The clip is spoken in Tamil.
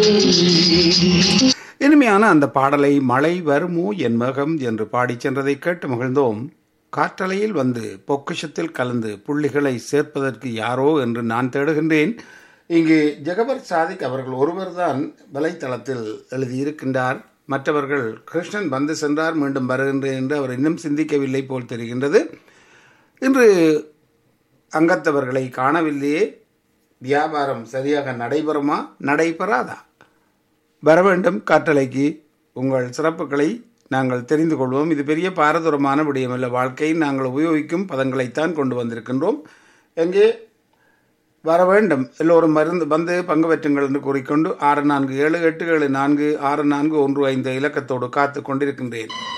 இனிமையான அந்த பாடலை மழை வருமோ என் மகம் என்று பாடிச் சென்றதை கேட்டு மகிழ்ந்தோம் காற்றலையில் வந்து பொக்கிஷத்தில் கலந்து புள்ளிகளை சேர்ப்பதற்கு யாரோ என்று நான் தேடுகின்றேன் இங்கு ஜெகபர் சாதிக் அவர்கள் ஒருவர்தான் வலைத்தளத்தில் எழுதியிருக்கின்றார் மற்றவர்கள் கிருஷ்ணன் வந்து சென்றார் மீண்டும் வருகின்றேன் என்று அவர் இன்னும் சிந்திக்கவில்லை போல் தெரிகின்றது இன்று அங்கத்தவர்களை காணவில்லையே வியாபாரம் சரியாக நடைபெறுமா நடைபெறாதா வர வேண்டும் காற்றலைக்கு உங்கள் சிறப்புகளை நாங்கள் தெரிந்து கொள்வோம் இது பெரிய பாரதூரமான விடயமல்ல வாழ்க்கையில் நாங்கள் உபயோகிக்கும் பதங்களைத்தான் கொண்டு வந்திருக்கின்றோம் எங்கே வர வேண்டும் எல்லோரும் மருந்து வந்து பங்கு பெற்றுங்கள் என்று கூறிக்கொண்டு ஆறு நான்கு ஏழு எட்டு ஏழு நான்கு ஆறு நான்கு ஒன்று ஐந்து இலக்கத்தோடு காத்து கொண்டிருக்கின்றேன்